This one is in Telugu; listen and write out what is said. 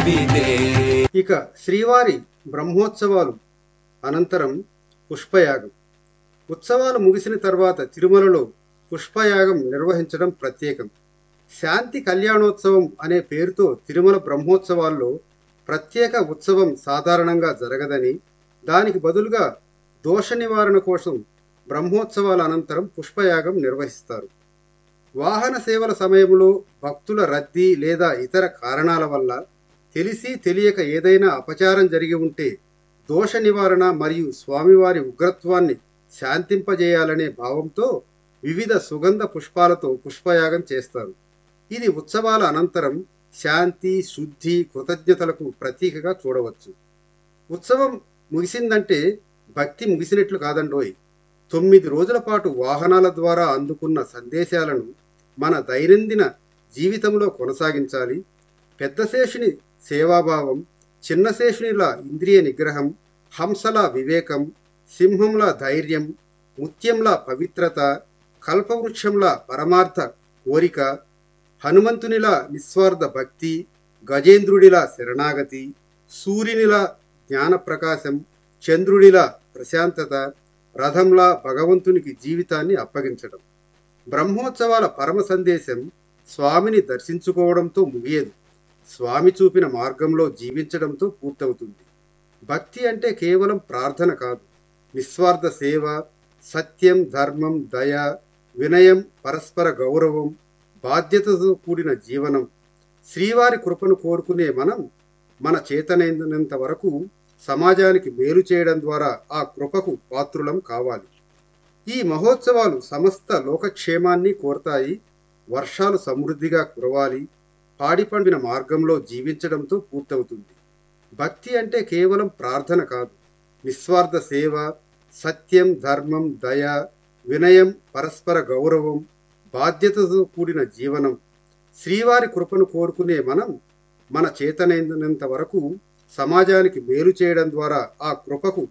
వారిదే ఇక శ్రీవారి బ్రహ్మోత్సవాలు అనంతరం పుష్పయాగం ఉత్సవాలు ముగిసిన తర్వాత తిరుమలలో పుష్పయాగం నిర్వహించడం ప్రత్యేకం శాంతి కళ్యాణోత్సవం అనే పేరుతో తిరుమల బ్రహ్మోత్సవాల్లో ప్రత్యేక ఉత్సవం సాధారణంగా జరగదని దానికి బదులుగా దోష నివారణ కోసం బ్రహ్మోత్సవాల అనంతరం పుష్పయాగం నిర్వహిస్తారు వాహన సేవల సమయంలో భక్తుల రద్దీ లేదా ఇతర కారణాల వల్ల తెలిసి తెలియక ఏదైనా అపచారం జరిగి ఉంటే దోష నివారణ మరియు స్వామివారి ఉగ్రత్వాన్ని శాంతింపజేయాలనే భావంతో వివిధ సుగంధ పుష్పాలతో పుష్పయాగం చేస్తారు ఇది ఉత్సవాల అనంతరం శాంతి శుద్ధి కృతజ్ఞతలకు ప్రతీకగా చూడవచ్చు ఉత్సవం ముగిసిందంటే భక్తి ముగిసినట్లు కాదండోయ్ తొమ్మిది రోజుల పాటు వాహనాల ద్వారా అందుకున్న సందేశాలను మన దైనందిన జీవితంలో కొనసాగించాలి పెద్దశేషుని సేవాభావం చిన్నశేషునిలా ఇంద్రియ నిగ్రహం హంసలా వివేకం సింహంలా ధైర్యం ముత్యంలా పవిత్రత కల్పవృక్షంలా పరమార్థ కోరిక హనుమంతునిలా నిస్వార్థ భక్తి గజేంద్రుడిలా శరణాగతి సూర్యునిలా జ్ఞాన ప్రకాశం చంద్రుడిలా ప్రశాంతత రథంలా భగవంతునికి జీవితాన్ని అప్పగించడం బ్రహ్మోత్సవాల పరమ సందేశం స్వామిని దర్శించుకోవడంతో ముగియదు స్వామి చూపిన మార్గంలో జీవించడంతో పూర్తవుతుంది భక్తి అంటే కేవలం ప్రార్థన కాదు నిస్వార్థ సేవ సత్యం ధర్మం దయ వినయం పరస్పర గౌరవం బాధ్యతతో కూడిన జీవనం శ్రీవారి కృపను కోరుకునే మనం మన చేతనైనంత వరకు సమాజానికి మేలు చేయడం ద్వారా ఆ కృపకు పాత్రులం కావాలి ఈ మహోత్సవాలు సమస్త లోకక్షేమాన్ని కోరతాయి వర్షాలు సమృద్ధిగా కురవాలి పాడి పండిన మార్గంలో జీవించడంతో పూర్తవుతుంది భక్తి అంటే కేవలం ప్రార్థన కాదు నిస్వార్థ సేవ సత్యం ధర్మం దయ వినయం పరస్పర గౌరవం బాధ్యతతో కూడిన జీవనం శ్రీవారి కృపను కోరుకునే మనం మన చేతనైనంత వరకు సమాజానికి మేలు చేయడం ద్వారా ఆ కృపకు